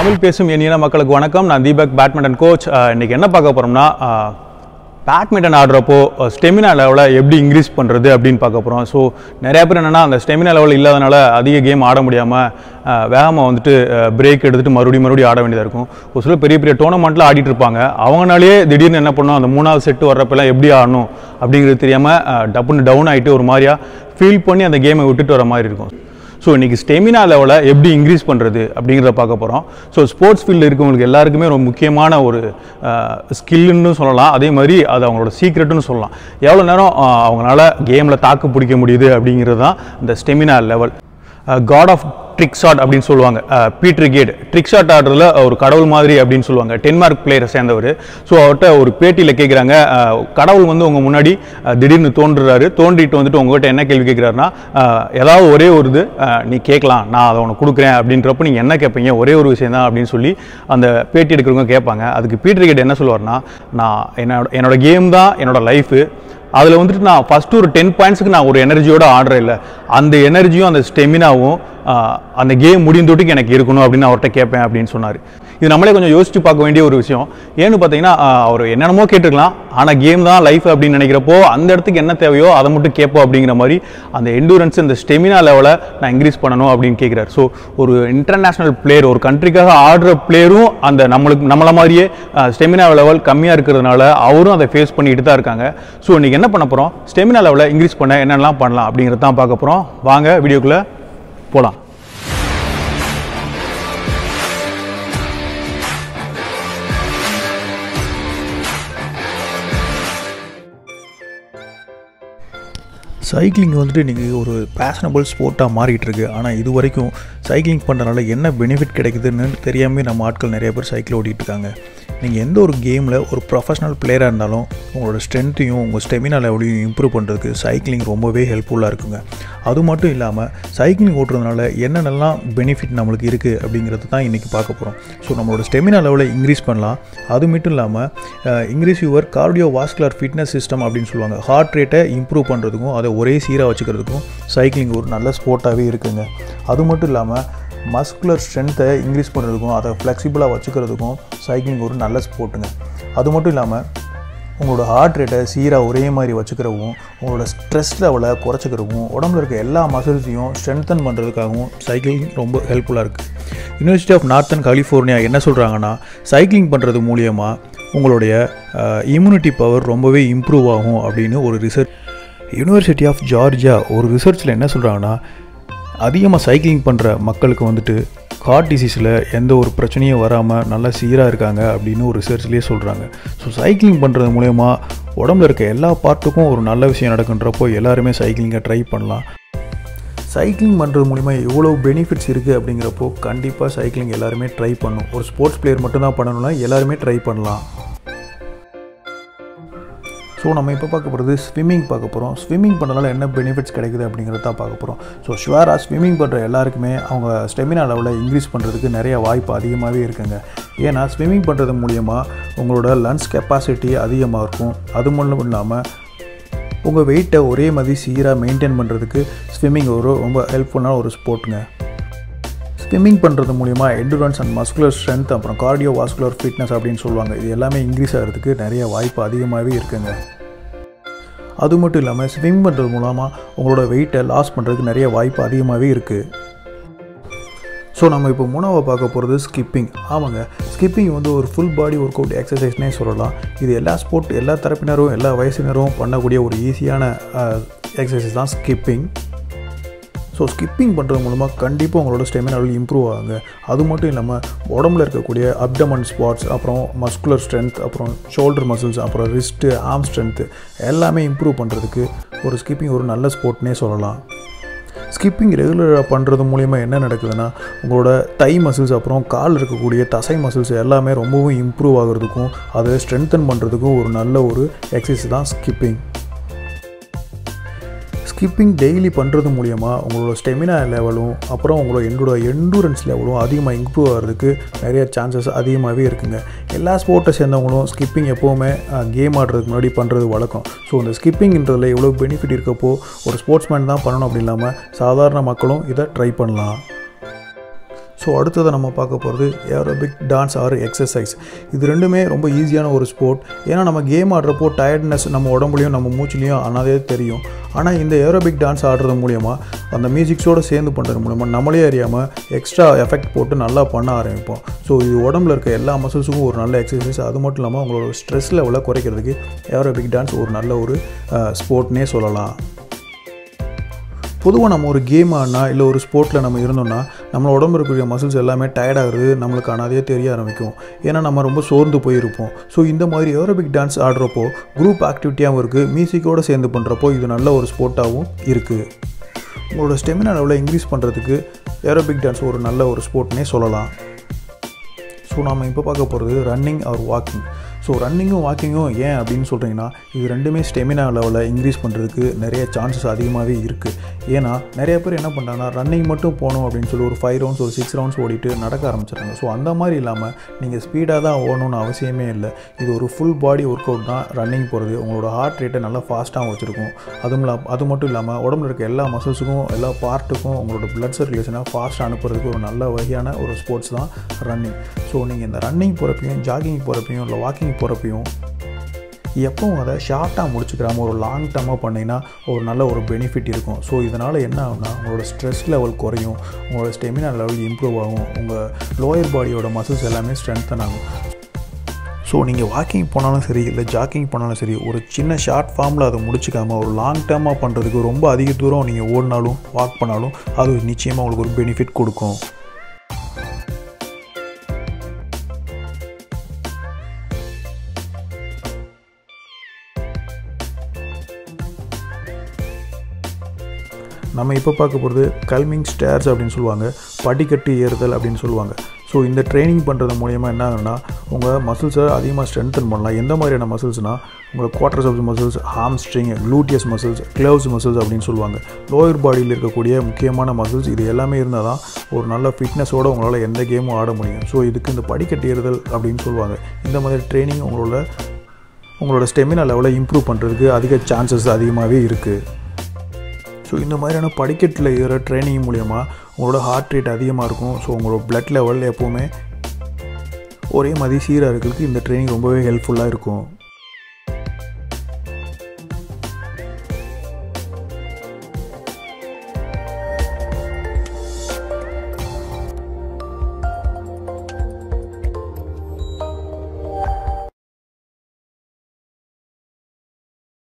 தமிழ் பேசும் எண்ணின மக்களுக்கு வணக்கம் நான் தீபக் பேட்மிண்டன் கோச் இன்னைக்கு என்ன பார்க்க போகிறோம்னா பேட்மிண்டன் ஆடுறப்போ ஸ்டெமினா லெவலை எப்படி இன்க்ரீஸ் பண்ணுறது அப்படின்னு பார்க்க போகிறோம் ஸோ நிறைய பேர் என்னென்னா அந்த ஸ்டெமினா லெவல் இல்லாதனால அதிக கேம் ஆட முடியாமல் வேகமாக வந்துட்டு பிரேக் எடுத்துகிட்டு மறுபடியும் மறுபடியும் ஆட வேண்டியதாக இருக்கும் ஒரு சில பெரிய பெரிய டோர்னமெண்ட்டில் ஆடிட்டு இருப்பாங்க அவங்கனாலேயே திடீர்னு என்ன பண்ணணும் அந்த மூணாவது செட்டு வர்றப்பெல்லாம் எப்படி ஆடணும் அப்படிங்கிறது தெரியாமல் டப்புன்னு டவுன் ஆகிட்டு ஒரு மாதிரியா ஃபீல் பண்ணி அந்த கேமை விட்டுட்டு வர மாதிரி இருக்கும் ஸோ இன்றைக்கி ஸ்டெமினா லெவலை எப்படி இன்க்ரீஸ் பண்ணுறது அப்படிங்கிறத பார்க்க போகிறோம் ஸோ ஸ்போர்ட்ஸ் ஃபீல்டில் இருக்கவங்களுக்கு எல்லாருக்குமே ரொம்ப முக்கியமான ஒரு ஸ்கில்லுன்னு சொல்லலாம் அதே மாதிரி அது அவங்களோட சீக்ரெட்டுன்னு சொல்லலாம் எவ்வளோ நேரம் அஹ், அவங்களால கேமில் தாக்கு பிடிக்க முடியுது அப்படிங்கிறது தான் இந்த stamina level god of trick shot அப்படின்னு சொல்லுவாங்க பீட்ரு கேட் ட்ரிக் ஷாட் ஆடுறதுல ஒரு கடவுள் மாதிரி அப்படின்னு சொல்லுவாங்க டென்மார்க் பிளேயரை சேர்ந்தவர் ஸோ அவர்கிட்ட ஒரு பேட்டியில் கேட்குறாங்க கடவுள் வந்து உங்கள் முன்னாடி அஹ், திடீர்னு தோன்றுறாரு தோன்றிட்டு வந்துட்டு உங்ககிட்ட என்ன கேள்வி கேட்குறாருன்னா ஏதாவது ஒரே ஒரு இது அஹ், நீ கேட்கலாம் நான் அதை உனக்கு கொடுக்குறேன் அப்படின்றப்ப நீங்கள் என்ன கேட்பீங்க ஒரே ஒரு விஷயம் தான் அப்படின்னு சொல்லி அந்த பேட்டி எடுக்கிறவங்க கேட்பாங்க அதுக்கு பீட்ரு கேட் என்ன சொல்லுவார்னா நான் என்னோட என்னோட கேம் தான் என்னோட லைஃபு அதில் வந்துட்டு நான் ஃபஸ்ட்டு ஒரு டென் பாயிண்ட்ஸுக்கு நான் ஒரு எனர்ஜியோட ஆடுறேன் இல்லை அந்த எனர்ஜியும் அந்த ஸ்டெமினாவும் அந்த கேம் முடியும் தொட்டுக்கு எனக்கு இருக்கணும் அப்படின்னு அவர்கிட்ட கேட்பேன் அப்படின்னு சொன்னார் இது நம்மளே கொஞ்சம் யோசிச்சு பார்க்க வேண்டிய ஒரு விஷயம் ஏன்னு பார்த்தீங்கன்னா ஆஹ், அவர் என்னென்னமோ கேட்டுருக்கலாம் ஆனால் கேம் தான் லைஃப் அப்படின்னு நினைக்கிறப்போ அந்த இடத்துக்கு என்ன தேவையோ அதை மட்டும் கேட்போம் அப்படிங்கிற மாதிரி அந்த எண்டூரன்ஸ் இந்த ஸ்டெமினா லெவலை நான் இன்க்ரீஸ் பண்ணணும் அப்படின்னு கேட்குறாரு ஸோ ஒரு இன்டர்நேஷ்னல் பிளேயர் ஒரு கண்ட்ரிக்காக ஆடுற பிளேயரும் அந்த நம்மளுக்கு நம்மள மாதிரியே ஸ்டெமினா லெவல் கம்மியாக இருக்கிறதுனால அவரும் அதை ஃபேஸ் பண்ணிட்டு தான் இருக்காங்க ஸோ இன்றைக்கி என்ன பண்ண போகிறோம் ஸ்டெமினா லெவலை இன்க்ரீஸ் பண்ண என்னென்னலாம் பண்ணலாம் அப்படிங்கிறது தான் பார்க்க போகிறோம் வாங்க வீடியோக்குள்ளே போகலாம் சைக்கிளிங் வந்துட்டு இன்றைக்கி ஒரு பேஷனபிள் ஸ்போர்ட்டாக மாறிட்டு இருக்கு ஆனால் இது வரைக்கும் சைக்கிளிங் பண்ணுறதுனால என்ன பெனிஃபிட் கிடைக்குதுன்னு தெரியாமல் நம்ம ஆட்கள் நிறைய பேர் சைக்கிள் ஓட்டிகிட்டு இருக்காங்க நீங்கள் எந்த ஒரு கேமில் ஒரு ப்ரொஃபஷனல் பிளேயராக இருந்தாலும் உங்களோட ஸ்ட்ரென்த்தையும் உங்கள் ஸ்டெமினா லெவலையும் இம்ப்ரூவ் பண்ணுறதுக்கு சைக்கிளிங் ரொம்பவே ஹெல்ப்ஃபுல்லாக இருக்குங்க அது மட்டும் இல்லாமல் சைக்கிளிங் ஓட்டுறதுனால என்னென்னலாம் பெனிஃபிட் நம்மளுக்கு இருக்குது அப்படிங்கிறது தான் இன்றைக்கி பார்க்க போகிறோம் ஸோ நம்மளோட ஸ்டெமினா லெவலை இன்க்ரீஸ் பண்ணலாம் அது மட்டும் இல்லாமல் increase your cardio vascular fitness system அப்படின்னு சொல்லுவாங்க ஹார்ட் ரேட்டை இம்ப்ரூவ் பண்ணுறதுக்கும் அதை ஒரே சீராக வச்சுக்கிறதுக்கும் சைக்கிளிங் ஒரு நல்ல ஸ்போர்ட்டாகவே இருக்குங்க அது மட்டும் இல்லாமல் மஸ்குலர் ஸ்ட்ரென்த்தை இன்க்ரீஸ் பண்ணுறதுக்கும் அதை ஃப்ளெக்சிபிளாக வச்சுக்கிறதுக்கும் சைக்கிளிங் ஒரு நல்ல ஸ்போர்ட்டுங்க அது மட்டும் இல்லாமல் உங்களோட ஹார்ட் ரேட்டை சீராக ஒரே மாதிரி வச்சுக்கிறவும் உங்களோட ஸ்ட்ரெஸ் லெவலை குறைச்சிக்கிறவும் உடம்புல இருக்க எல்லா மசில்ஸையும் ஸ்ட்ரென்தன் பண்ணுறதுக்காகவும் சைக்கிளிங் ரொம்ப ஹெல்ப்ஃபுல்லாக இருக்குது யூனிவர்சிட்டி ஆஃப் நார்த்தன் கலிஃபோர்னியா என்ன சொல்கிறாங்கன்னா சைக்கிளிங் பண்ணுறது மூலியமாக உங்களுடைய இம்யூனிட்டி பவர் ரொம்பவே இம்ப்ரூவ் ஆகும் அப்படின்னு ஒரு ரிசர்ச் யூனிவர்சிட்டி ஆஃப் ஜார்ஜியா ஒரு ரிசர்ச்சில் என்ன சொல்கிறாங்கன்னா அதிகமாக சைக்கிளிங் பண்ணுற மக்களுக்கு வந்துட்டு ஹார்ட் டிசீஸில் எந்த ஒரு பிரச்சனையும் வராமல் நல்லா சீராக இருக்காங்க அப்படின்னு ஒரு ரிசர்ச்லேயே சொல்கிறாங்க ஸோ சைக்கிளிங் பண்ணுறது மூலயமா உடம்புல இருக்க எல்லா பார்ட்டுக்கும் ஒரு நல்ல விஷயம் நடக்குன்றப்போ எல்லாருமே சைக்கிளிங்கை ட்ரை பண்ணலாம் சைக்கிளிங் பண்ணுறது மூலிமா எவ்வளோ பெனிஃபிட்ஸ் இருக்குது அப்படிங்கிறப்போ கண்டிப்பாக சைக்கிளிங் எல்லாருமே ட்ரை பண்ணும் ஒரு ஸ்போர்ட்ஸ் பிளேயர் மட்டும்தான் பண்ணணும்னா எல்லாருமே ட்ரை பண்ணலாம் ஸோ நம்ம இப்போ பார்க்க போகிறது ஸ்விம்மிங் பார்க்க போகிறோம் ஸ்விம்மிங் பண்ணுறதுனால என்ன பெனிஃபிட்ஸ் கிடைக்குது அப்படிங்கிறத தான் பார்க்க போகிறோம் ஸோ ஷுவராக ஸ்விம்மிங் பண்ணுற எல்லாருக்குமே அவங்க ஸ்டெமினா லெவலில் இன்க்ரீஸ் பண்ணுறதுக்கு நிறைய வாய்ப்பு அதிகமாகவே இருக்குங்க ஏன்னா ஸ்விம்மிங் பண்ணுறது மூலியமாக உங்களோட லன்ஸ் கெப்பாசிட்டி அதிகமாக இருக்கும் அது மட்டும் இல்லாமல் உங்கள் வெயிட்டை ஒரே மாதிரி சீராக மெயின்டைன் பண்ணுறதுக்கு ஸ்விம்மிங் ஒரு ரொம்ப ஹெல்ப்ஃபுல்லான ஒரு ஸ்போர்ட்டுங்க ஸ்விம்மிங் பண்ணுறது மூலிமா எண்டுரன்ஸ் அண்ட் மஸ்குலர் ஸ்ட்ரென்த் அப்புறம் கார்டியோ வாஸ்குலர் ஃபிட்னஸ் அப்படின்னு சொல்லுவாங்க இது எல்லாமே இன்க்ரீஸ் ஆகிறதுக்கு நிறைய வாய்ப்பு அதிகமாகவே இருக்குங்க அது மட்டும் இல்லாமல் ஸ்விம் பண்ணுறது மூலமாக உங்களோட வெயிட்டை லாஸ் பண்ணுறதுக்கு நிறைய வாய்ப்பு அதிகமாகவே இருக்குது ஸோ நம்ம இப்போ மூணாவது பார்க்க போகிறது ஸ்கிப்பிங் ஆமாங்க ஸ்கிப்பிங் வந்து ஒரு ஃபுல் பாடி ஒர்க் அவுட் எக்ஸசைஸ்னே சொல்லலாம் இது எல்லா ஸ்போர்ட் எல்லா தரப்பினரும் எல்லா வயசினரும் பண்ணக்கூடிய ஒரு ஈஸியான எக்ஸசைஸ் தான் ஸ்கிப்பிங் ஸோ ஸ்கிப்பிங் பண்ணுறது மூலமாக கண்டிப்பாக உங்களோட ஸ்டெமினா இம்ப்ரூவ் ஆகுங்க அது மட்டும் இல்லாமல் உடம்புல இருக்கக்கூடிய அப்டமன் ஸ்பாட்ஸ் அப்புறம் மஸ்குலர் ஸ்ட்ரென்த் அப்புறம் ஷோல்டர் மசில்ஸ் அப்புறம் ரிஸ்ட்டு ஆர்ம் ஸ்ட்ரென்த்து எல்லாமே இம்ப்ரூவ் பண்ணுறதுக்கு ஒரு ஸ்கிப்பிங் ஒரு நல்ல ஸ்போர்ட்னே சொல்லலாம் ஸ்கிப்பிங் ரெகுலராக பண்ணுறது மூலிமா என்ன நடக்குதுன்னா உங்களோட தை மசில்ஸ் அப்புறம் கால் இருக்கக்கூடிய தசை மசில்ஸ் எல்லாமே ரொம்பவும் இம்ப்ரூவ் ஆகிறதுக்கும் அதை ஸ்ட்ரென்தன் பண்ணுறதுக்கும் ஒரு நல்ல ஒரு எக்ஸசைஸ் தான் ஸ்கிப்பிங் ஸ்கிப்பிங் டெய்லி பண்ணுறது மூலியமாக உங்களோட ஸ்டெமினா லெவலும் அப்புறம் உங்களோட என்னோட எண்டூரன்ஸ் லெவலும் அதிகமாக இம்ப்ரூவ் ஆகிறதுக்கு நிறைய சான்சஸ் அதிகமாகவே இருக்குங்க எல்லா ஸ்போர்ட்டை சேர்ந்தவங்களும் ஸ்கிப்பிங் எப்போவுமே கேம் ஆடுறதுக்கு முன்னாடி பண்ணுறது வழக்கம் ஸோ இந்த ஸ்கிப்பிங்ன்றதுல எவ்வளோ பெனிஃபிட் இருக்கப்போ ஒரு ஸ்போர்ட்ஸ்மேன் தான் பண்ணணும் அப்படி இல்லாமல் சாதாரண மக்களும் இதை ட்ரை பண்ணலாம் ஸோ அடுத்ததை நம்ம பார்க்க போகிறது ஏரோபிக் டான்ஸ் ஆர் எக்ஸசைஸ் இது ரெண்டுமே ரொம்ப ஈஸியான ஒரு ஸ்போர்ட் ஏன்னா நம்ம கேம் ஆடுறப்போ டயர்ட்னஸ் நம்ம உடம்புலையும் நம்ம மூச்சுலையும் ஆனாதே தெரியும் ஆனால் இந்த ஏரோபிக் டான்ஸ் ஆடுறது மூலியமாக அந்த மியூசிக்ஸோடு சேர்ந்து பண்ணுறது மூலிமா நம்மளே அறியாமல் எக்ஸ்ட்ரா எஃபெக்ட் போட்டு நல்லா பண்ண ஆரம்பிப்போம் ஸோ இது உடம்புல இருக்க எல்லா மசில்ஸுக்கும் ஒரு நல்ல எக்ஸசைஸ் அது மட்டும் இல்லாமல் உங்களோட ஸ்ட்ரெஸ் லெவலை குறைக்கிறதுக்கு ஏரோபிக் டான்ஸ் ஒரு நல்ல ஒரு ஸ்போர்ட்னே சொல்லலாம் பொதுவாக நம்ம ஒரு கேம் ஆடினா இல்லை ஒரு ஸ்போர்ட்டில் நம்ம இருந்தோம்னா நம்ம உடம்பு இருக்கக்கூடிய மசில்ஸ் எல்லாமே டயர்டாகிறது நம்மளுக்கு ஆனாதே தெரிய ஆரம்பிக்கும் ஏன்னா நம்ம ரொம்ப சோர்ந்து போயிருப்போம் ஸோ இந்த மாதிரி ஏரோபிக் டான்ஸ் ஆடுறப்போ குரூப் ஆக்டிவிட்டியாகவும் இருக்குது மியூசிக்கோடு சேர்ந்து பண்ணுறப்போ இது நல்ல ஒரு ஸ்போர்ட்டாகவும் இருக்குது உங்களோட ஸ்டெமினா லெவலை இன்க்ரீஸ் பண்ணுறதுக்கு ஏரோபிக் டான்ஸ் ஒரு நல்ல ஒரு ஸ்போர்ட்னே சொல்லலாம் ஸோ நாம் இப்போ பார்க்க போகிறது ரன்னிங் ஆர் வாக்கிங் ஸோ ரன்னிங்கும் வாக்கிங்கும் ஏன் அப்படின்னு சொல்கிறீங்கன்னா இது ரெண்டுமே ஸ்டெமினா லெவலை இன்க்ரீஸ் பண்ணுறதுக்கு நிறைய சான்சஸ் அதிகமாகவே இருக்குது ஏன்னா நிறைய பேர் என்ன பண்ணுறாங்கன்னா ரன்னிங் மட்டும் போகணும் அப்படின்னு சொல்லி ஒரு ஃபைவ் ரவுண்ட்ஸ் ஒரு சிக்ஸ் ரவுண்ட்ஸ் ஓடிட்டு நடக்க ஆரம்பிச்சிடுறாங்க ஸோ அந்த மாதிரி இல்லாமல் நீங்கள் ஸ்பீடாக தான் ஓடணும்னு அவசியமே இல்லை இது ஒரு ஃபுல் பாடி ஒர்க் அவுட் தான் ரன்னிங் போகிறது உங்களோட ஹார்ட் ரேட்டை நல்லா ஃபாஸ்ட்டாக வச்சுருக்கும் அதுவும் இல்லா அது மட்டும் இல்லாமல் உடம்புல இருக்க எல்லா மசில்ஸுக்கும் எல்லா பார்ட்டுக்கும் உங்களோட பிளட் சர்க்குலேஷனை ஃபாஸ்ட்டாக அனுப்புறதுக்கு ஒரு நல்ல வகையான ஒரு ஸ்போர்ட்ஸ் தான் ரன்னிங் ஸோ நீங்கள் இந்த ரன்னிங் போகிறப்பையும் ஜாகிங் போகிறப்பையும் இல்லை வாக்கிங் போகிறப்பையும் எப்பவும் அதை ஷார்ட்டாக முடிச்சுக்கிறாம ஒரு லாங் டர்மாக பண்ணிங்கன்னா ஒரு நல்ல ஒரு பெனிஃபிட் இருக்கும் ஸோ இதனால் என்ன ஆகும்னா உங்களோட ஸ்ட்ரெஸ் லெவல் குறையும் உங்களோட ஸ்டெமினா லெவல் இம்ப்ரூவ் ஆகும் உங்கள் லோயர் பாடியோட மசில்ஸ் எல்லாமே ஸ்ட்ரென்தன் ஆகும் ஸோ நீங்கள் வாக்கிங் போனாலும் சரி இல்லை ஜாக்கிங் போனாலும் சரி ஒரு சின்ன ஷார்ட் ஃபார்மில் அதை முடிச்சுக்காமல் ஒரு லாங் டேர்மாக பண்ணுறதுக்கு ரொம்ப அதிக தூரம் நீங்கள் ஓடினாலும் வாக் பண்ணாலும் அது நிச்சயமாக உங்களுக்கு ஒரு பெனிஃபிட் கொடுக்கும் நம்ம இப்போ பார்க்க போகிறது கல்மிங் ஸ்டேர்ஸ் அப்படின்னு சொல்லுவாங்க படிக்கட்டு ஏறுதல் அப்படின்னு சொல்லுவாங்க ஸோ இந்த ட்ரைனிங் பண்ணுறது மூலயமா என்ன ஆகுதுன்னா உங்கள் மசில்ஸை அதிகமாக ஸ்ட்ரென்தன் பண்ணலாம் எந்த மாதிரியான மசில்ஸ்னால் உங்களை quadriceps muscles hamstring gluteus muscles calves muscles அப்படின்னு சொல்லுவாங்க லோயர் பாடியில் இருக்கக்கூடிய முக்கியமான மசில்ஸ் இது எல்லாமே இருந்தால் தான் ஒரு நல்ல ஃபிட்னஸோடு உங்களால் எந்த கேமும் ஆட முடியும் ஸோ இதுக்கு இந்த படிக்கட்டு ஏறுதல் அப்படின்னு சொல்லுவாங்க இந்த மாதிரி ட்ரைனிங் உங்களோட உங்களோட ஸ்டெமினா லெவலை இம்ப்ரூவ் பண்ணுறதுக்கு அதிக சான்சஸ் அதிகமாகவே இருக்குது ஸோ இந்த மாதிரியான படிக்கட்டில் ஏற ட்ரைனிங் மூலயமா உங்களோட ஹார்ட் ரேட் அதிகமாக இருக்கும் ஸோ உங்களோட பிளட் லெவல் எப்போவுமே ஒரே மாதிரி சீராக இருக்கிறதுக்கு இந்த ட்ரைனிங் ரொம்பவே ஹெல்ப்ஃபுல்லாக இருக்கும்